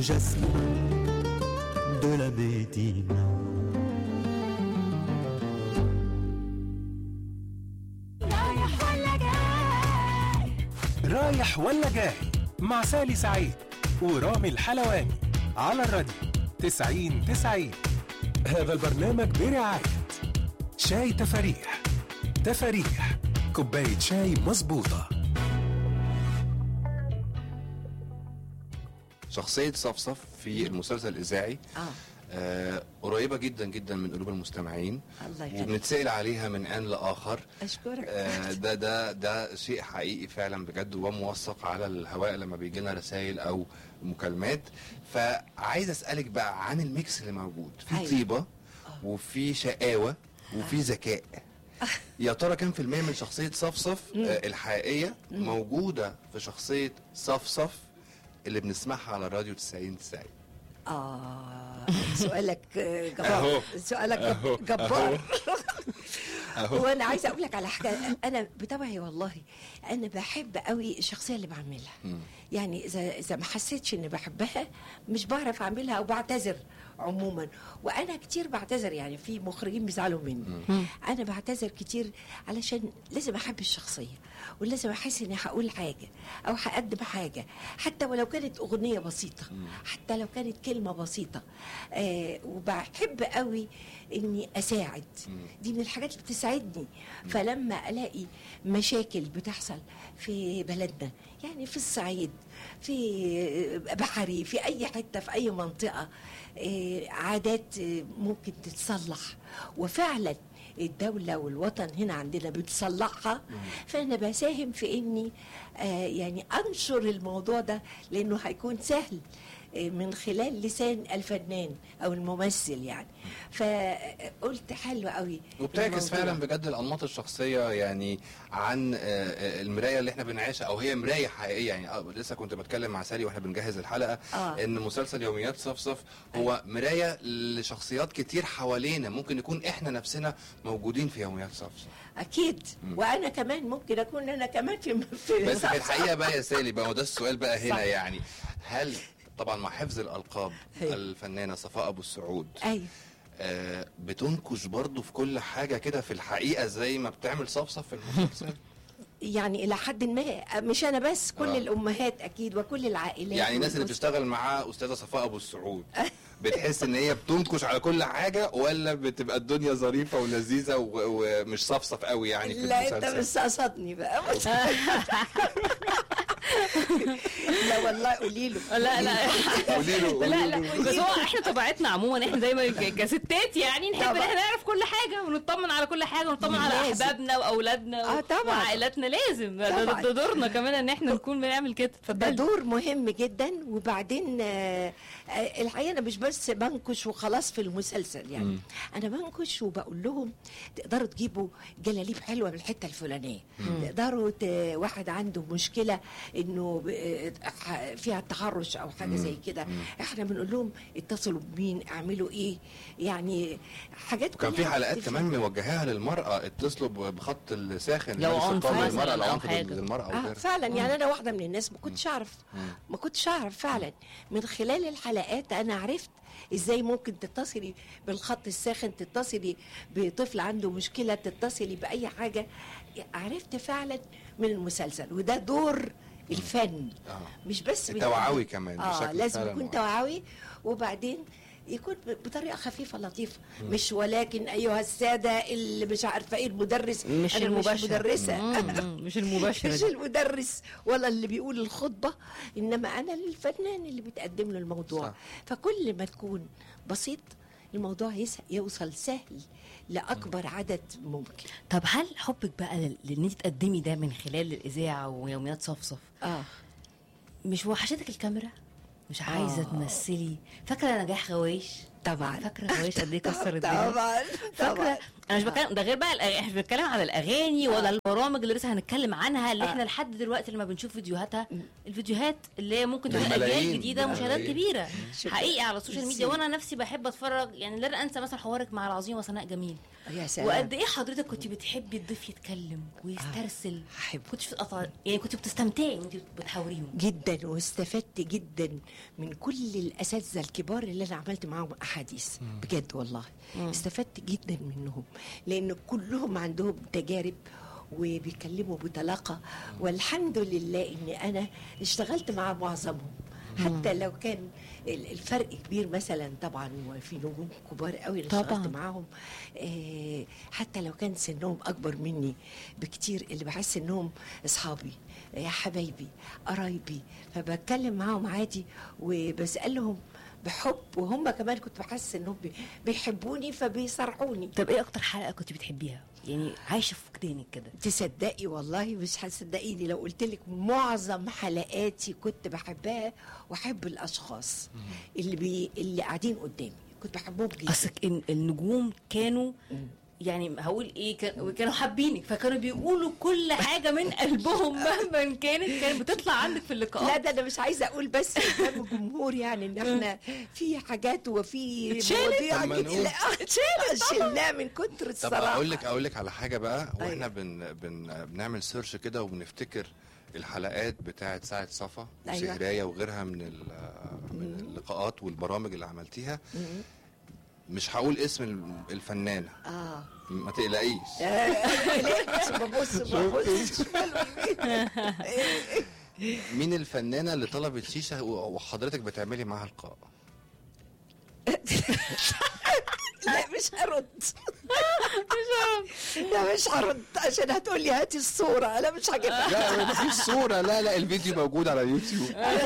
jasmin de la Médina. رايح ولا جاي رايح ولا جاي مع سالي سعيد ورامي الحلواني على الراديو 90 90 هذا البرنامج برعاية شاي تفاريح تفاريح كوباية شاي مظبوطة شخصية صفصف في المسلسل الإذاعي اه آه قريبة جدا جدا من قلوب المستمعين الله يخليك وبنتسأل عليها من آن لآخر اشكرك آه ده ده ده شيء حقيقي فعلا بجد وموثق على الهواء لما بيجي لنا رسائل او مكالمات فعايز اسالك بقى عن الميكس اللي موجود في أيوة. طيبه وفي شقاوه وفي ذكاء يا ترى كام في المية من شخصية صفصف آه الحقيقية موجودة في شخصية صفصف اللي بنسمعها على راديو 90 90 اه سؤالك آه، أهو. جبار سؤالك أهو. جب- جبار أهو. وانا عايزه اقول لك على حاجه انا بطبعي والله انا بحب قوي الشخصيه اللي بعملها يعني اذا اذا ما حسيتش اني بحبها مش بعرف اعملها او بعتذر عموما وانا كتير بعتذر يعني في مخرجين بيزعلوا مني انا بعتذر كتير علشان لازم احب الشخصيه ولازم احس اني هقول حاجه او هقدم حاجه حتى ولو كانت اغنيه بسيطه حتى لو كانت كلمه بسيطه آه وبحب قوي اني اساعد دي من الحاجات اللي بتساعدني فلما الاقي مشاكل بتحصل في بلدنا يعني في الصعيد في بحري في اي حته في اي منطقه آه، عادات آه، ممكن تتصلح وفعلا الدولة والوطن هنا عندنا بتصلحها فأنا بساهم في إني آه يعني أنشر الموضوع ده لأنه هيكون سهل آه، من خلال لسان الفنان أو الممثل يعني فقلت حلو قوي وبتعكس الموضوع. فعلا بجد الانماط الشخصيه يعني عن آه، آه، المرايه اللي احنا بنعيشها او هي مرايه حقيقيه يعني آه، لسه كنت بتكلم مع سالي واحنا بنجهز الحلقه آه. ان مسلسل يوميات صفصف هو مرايه لشخصيات كتير حوالينا ممكن نكون احنا نفسنا موجودين في يوميات صفصف أكيد وأنا كمان ممكن أكون أنا كمان في في بس في الحقيقه بقى يا سالي بقى وده السؤال بقى هنا صح. يعني هل طبعا مع حفظ الالقاب أيوة. الفنانه صفاء ابو السعود أيوه آه، بتنكش برضو في كل حاجه كده في الحقيقه زي ما بتعمل صفصف في المسلسل يعني إلى حد ما مش أنا بس كل آه. الأمهات أكيد وكل العائلات يعني الناس اللي والأسر. بتشتغل مع استاذه صفاء ابو السعود بتحس ان هي بتنكش على كل حاجه ولا بتبقى الدنيا ظريفه ولذيذه و- ومش صفصف قوي يعني في لا انت المسلسل مستقصدني بقى لا والله قولي له لا لا قولي له قولي لا لا له بس هو احنا طبيعتنا عموما احنا دايما ك- كستات يعني نحب ان طبعا. احنا نعرف كل حاجه ونطمن على كل حاجه ونطمن على لازم. احبابنا واولادنا آه، طبعا. وعائلاتنا لازم ده- ده طبعا. ده دورنا كمان ان احنا نكون بنعمل كده ده اتفضلي دور مهم جدا وبعدين آه، آه، الحقيقه انا مش بس بنكش وخلاص في المسلسل يعني انا بنكش وبقول لهم تقدروا تجيبوا جلاليب حلوه من الحته الفلانيه تقدروا ت... واحد عنده مشكله انه ب- آه، ح- فيها تحرش او حاجه زي كده احنا بنقول لهم اتصلوا بمين اعملوا ايه يعني حاجات كان في كلها حلقات بتفرق. كمان موجهاها للمراه اتصلوا ب- بخط الساخن لو يعني عنف سلطان مثلاً للمراه لو أو عنف حاجة. ضد المراه او اه غيرها فعلا يعني انا واحده من الناس ما كنتش اعرف ما كنتش اعرف فعلا من خلال الحلقات انا عرفت ازاي ممكن تتصلي بالخط الساخن تتصلي بطفل عنده مشكله تتصلي باي حاجه عرفت فعلا من المسلسل وده دور الفن آه. مش بس من- التوعوي كمان اه بشكل لازم فعلاً يكون معين. توعوي وبعدين يكون ب- بطريقه خفيفه لطيفه مش ولكن ايها الساده اللي مش عارفه ايه المدرس مش أنا المباشر مش مدرسه مم، مش المباشر مش دي. المدرس ولا اللي بيقول الخطبة إنما أنا الفنان اللي بتقدم له الموضوع صح. فكل ما تكون بسيط الموضوع يس- يوصل سهل لأكبر عدد ممكن طب هل حبك بقى لل- لان انت تقدمي ده من خلال الاذاعه ويوميات صفصف آه مش وحشتك الكاميرا مش عايزه آه. تمثلي فاكره نجاح غوايش طبعا فاكره غوايش قد ايه كسر الدنيا طبعا فاكره طبعا انا مش بتكلم ده غير بقى الأغ- احنا مش بنتكلم على الاغاني ولا البرامج اللي لسه هنتكلم عنها اللي آه. احنا لحد دلوقتي لما بنشوف فيديوهاتها الفيديوهات اللي هي ممكن تكون بالملايين، اجيال جديده مشاهدات بالملايين. كبيره شكراً. حقيقي على السوشيال ميديا ميرسي. وانا نفسي بحب اتفرج يعني لن انسى مثلا حوارك مع العظيمه سناء جميل يا سلام وقد ايه حضرتك كنت بتحبي الضيف يتكلم ويسترسل أحب. كنتش بتقطع يعني كنت بتستمتعي وانت بتحاوريهم جدا واستفدت جدا من كل الاساتذه الكبار اللي انا عملت معاهم احاديث بجد والله استفدت جدا منهم لان كلهم عندهم تجارب وبيكلموا بطلاقه والحمد لله ان انا اشتغلت مع معظمهم حتى لو كان ال- الفرق كبير مثلا طبعا وفي نجوم كبار قوي اللي طبعاً. اشتغلت معاهم آه، حتى لو كان سنهم اكبر مني بكتير اللي بحس انهم اصحابي يا حبايبي قرايبي فبتكلم معاهم عادي وبسالهم بحب وهم كمان كنت بحس انهم بي- بيحبوني فبيصرحوني طب ايه اكتر حلقه كنت بتحبيها يعني عايشه في وجدانك كده تصدقي والله مش هتصدقيني لو قلت لك معظم حلقاتي كنت بحبها واحب الاشخاص اللي بي اللي قاعدين قدامي كنت بحبهم جدا اصلك إن- النجوم كانوا يعني هقول ايه كان- كانوا حابينك فكانوا بيقولوا كل حاجه من قلبهم مهما كانت كانت بتطلع عندك في لا اللقاءات ده انا مش عايزه اقول بس قدام الجمهور يعني ان احنا في حاجات وفي اتشالت؟ مواضيع طب ما كده- نقول. لا اتشالت شلناه من كتر طب الصراحه اقول لك اقول لك على حاجه بقى واحنا أيوة. بن بن بنعمل سيرش كده وبنفتكر الحلقات بتاعه ساعه صفا أيوة. وسهرية وغيرها من ال- من اللقاءات والبرامج اللي عملتيها مش هقول اسم الم- الفنانه اه ما تقلقيش ليه؟ بس ببص ببص مين الفنانه اللي طلبت شيشه و- وحضرتك بتعملي معاها لقاء لا مش هرد مش هرد لا مش هرد عشان هتقولي هاتي الصوره انا مش هجيبها لا مفيش صوره لا لا الفيديو موجود على يوتيوب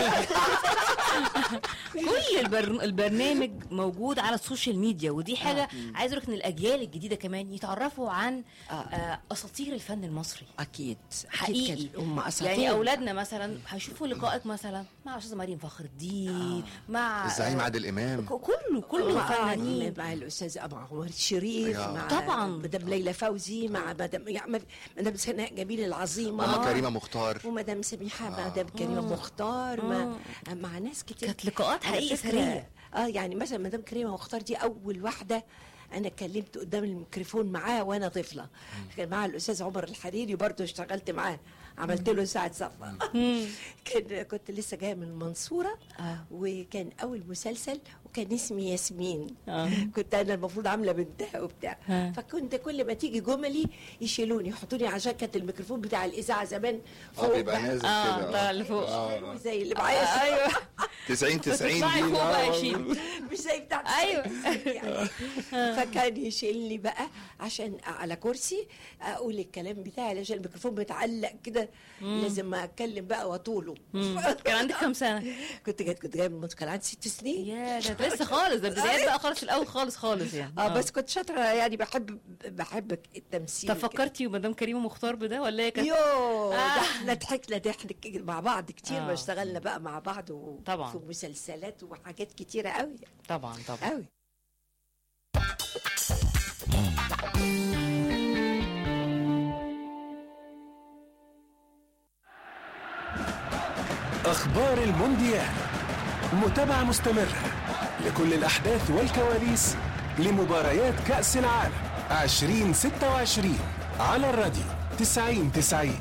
كل البر... البرنامج موجود على السوشيال ميديا ودي حاجه عايز اقول لك ان الاجيال الجديده كمان يتعرفوا عن آه. آه. اساطير الفن المصري اكيد حقيقي أكيد كان- هم اساطير يعني اولادنا مثلا هيشوفوا لقائك مثلا مع استاذه مريم فخر الدين مع الزعيم آه، عادل امام ك- كله كله مع فنانين مع الاستاذ مع عمر الشريف يا. مع طبعاً. مدام ليلى فوزي مع مدام يعني مدام سناء جميل العظيمه ماما كريمه مختار ومدام سميحه مدام كريمه مختار مع, مع ناس كتير كانت لقاءات على حقيقي فكرة- ثريه اه يعني مثلا مدام كريمه مختار دي اول واحده انا اتكلمت قدام الميكروفون معاه وانا طفله كان معاه الاستاذ عمر الحريري برضه اشتغلت معاه عملت له ساعه صفا كان كنت لسه جايه من المنصوره آه. وكان اول مسلسل وكان اسمي ياسمين آه. كنت انا المفروض عامله بنتها وبتاع آه. فكنت كل ما تيجي جملي يشيلوني يحطوني عشان كانت الميكروفون بتاع الاذاعه زمان اه بيبقى بقى. نازل اه كده طلع لفوق آه. زي اللي معايا ايوه 90 90 بتطلعي دي فوق بقى آه. يشيل مش زي بتاعت أيوة. يعني فكان يشيلني بقى عشان على كرسي اقول الكلام بتاعي عشان الميكروفون متعلق كده لازم اتكلم بقى واطوله كان عندك كام سنه كنت جاي كنت جايه من كان عندي ست سنين يا ده أنت لسه خالص ده بدايات بقى خالص في الاول خالص خالص يعني اه بس كنت شاطره يعني بحب بحب التمثيل طب فكرتي ومدام كريمه مختار بده ولا هي كانت يو ده آه. احنا ضحكنا ضحك مع بعض كتير آه. ما اشتغلنا بقى مع بعض و... طبعاً. في مسلسلات وحاجات كتيره قوي طبعا طبعا قوي أخبار المونديال متابعة مستمرة لكل الأحداث والكواليس لمباريات كأس العالم 2026 على الراديو 90 90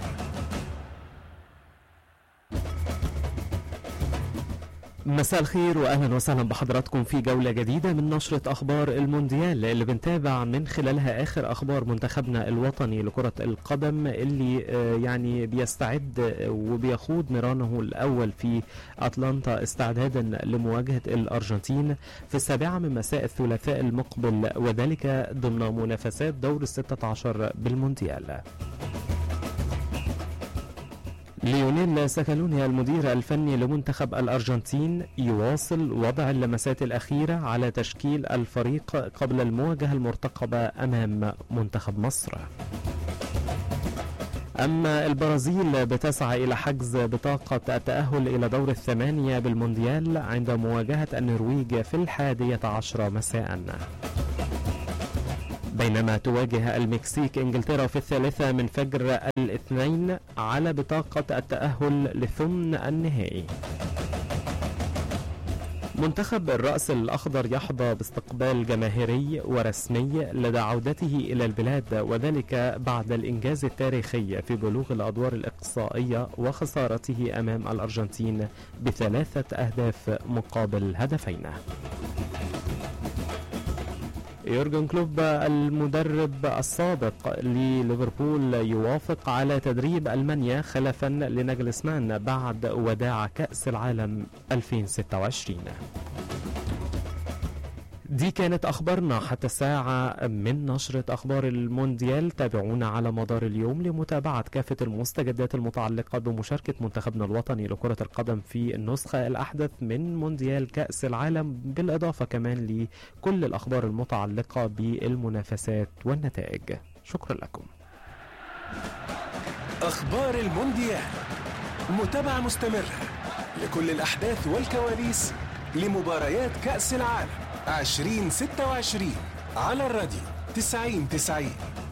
مساء الخير واهلا وسهلا بحضراتكم في جوله جديده من نشره اخبار المونديال اللي بنتابع من خلالها اخر اخبار منتخبنا الوطني لكره القدم اللي آه، يعني بيستعد آه، وبيخوض مرانه الاول في اتلانتا استعدادا لمواجهه الارجنتين في السابعه من مساء الثلاثاء المقبل وذلك ضمن منافسات دور الستة عشر بالمونديال ليونيل سكالونيا المدير الفني لمنتخب الأرجنتين يواصل وضع اللمسات الأخيرة على تشكيل الفريق قبل المواجهة المرتقبة أمام منتخب مصر أما البرازيل بتسعى إلى حجز بطاقة التأهل إلى دور الثمانية بالمونديال عند مواجهة النرويج في الحادية عشرة مساء بينما تواجه المكسيك انجلترا في الثالثة من فجر الاثنين على بطاقة التأهل لثمن النهائي منتخب الرأس الأخضر يحظى باستقبال جماهيري ورسمي لدى عودته إلى البلاد وذلك بعد الإنجاز التاريخي في بلوغ الأدوار الإقصائية وخسارته أمام الأرجنتين بثلاثة أهداف مقابل هدفين يورجن كلوب المدرب السابق لليفربول يوافق على تدريب ألمانيا خلفا لنجلسمان بعد وداع كأس العالم 2026 دي كانت أخبارنا حتى الساعة من نشرة أخبار المونديال تابعونا على مدار اليوم لمتابعة كافة المستجدات المتعلقة بمشاركة منتخبنا الوطني لكرة القدم في النسخة الأحدث من مونديال كأس العالم بالإضافة كمان لكل الأخبار المتعلقة بالمنافسات والنتائج شكرا لكم أخبار المونديال متابعة مستمرة لكل الأحداث والكواليس لمباريات كأس العالم 2026 على الراديو 90 90